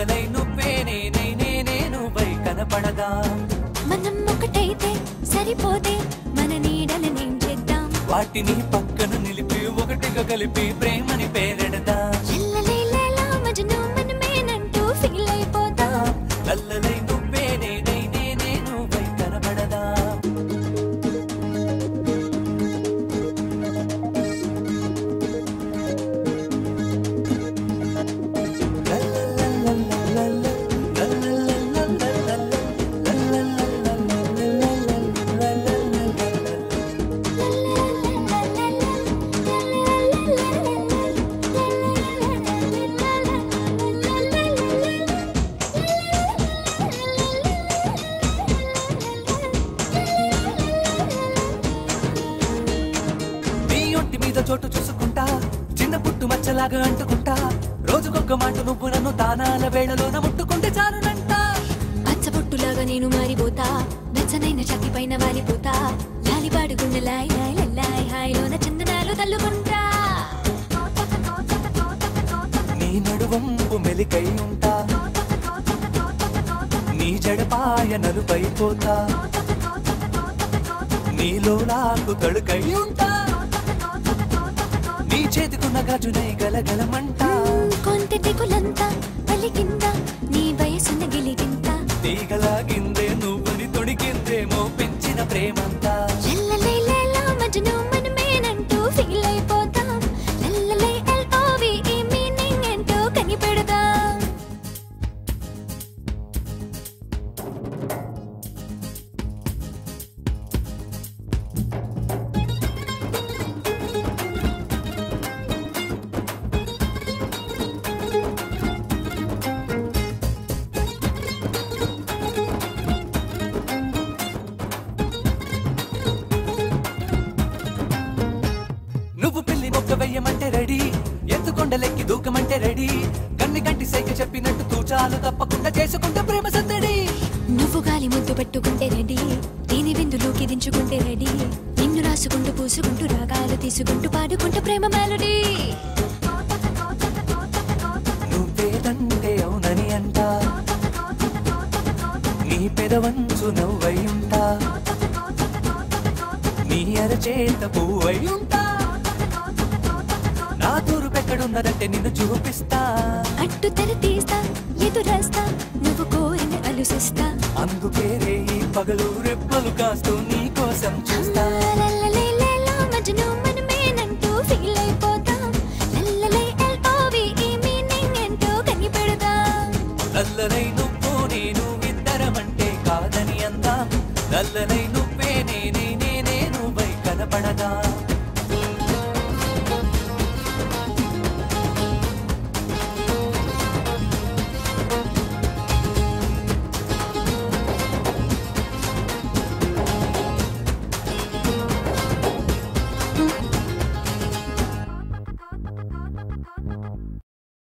కలలై నువ్వే నేనే నేనే నువ్వై కనపడదా మనం ఒకటైతే సరిపోతే మన నీడలనేం చేద్దాం వాటిని పక్కన నిలిపి ఒకటిగా కలిపి ప్రేమని పేరెడదా లల్లలేలా మజను మనమేనంటూ ఫీల్ అయిపోతాం కలలై నువ్వే నేనే నేనే నువ్వై కనపడదా నీ ఒంటి మీద చోటు చూసుకుంటా చిన్న పుట్టు మచ్చలాగా అంటుకుంటా రోజుకొక్క మాట నువ్వు నన్ను తానాల వేళలోన ముట్టుకుంటే చాలునంట పచ్చబొట్టులాగా నేను మారిపోతా నచ్చనైన చక్కి పైన వాలిపోతా లాలిపాడు గుండె లాయ్ లాయ్ లల్లాయ్ హాయిలోన చందనాలు తల్లుకుంటా నీ నడువంపు మెలికై ఉంటా నీ జడపాయ నలుపైపోతా నీలో నాకు తడుకై ఉంటా నీ చేతికున్న గాజునై గలగలమంటా కొంత తెగులంతా పలికిందా నీ వయసున్న గిలిగింత తీగలాగిందే నువ్వుని తొడిగిందేమో పెంచిన ప్రేమంతా లల్లలేలా మజను మనమేనంటూ ఫీల్ అయిపోతాం లల్లలే ఎల్ఓవి ఈ మీనింగ్ ఏంటో కనిపెడదాం నువ్వు పిల్లి మొక్క వెయ్యమంటే రెడీ ఎత్తుకొండలెక్కి దూకమంటే రెడీ కన్ని కంటి సైగ చెప్పినట్టు తూచాలు తప్పకుండా చేసుకుంటే ప్రేమ సందడి నువ్వు గాలి ముద్దు పెట్టుకుంటే రెడీ దీని విందులోకి దించుకుంటే రెడీ నిన్ను రాసుకుంటూ పూసుకుంటూ రాగాలు తీసుకుంటూ పాడుకుంటూ ప్రేమ మెలడీ నువ్వేదంటే అవునని అంట నీ పెదవంచు నవ్వై ఉంటా నీ అరచేత పువ్వై ఉంటా నా తూరు పెక్కడున్నదంటే నిన్ను చూపిస్తా అట్టు తెర తీస్తా ఎదురేస్తా నువ్వు కోరిన అలుసిస్తా అందుకే రే ఈ పగలు రెప్పలు కాస్తూ నీ కోసం చూస్తా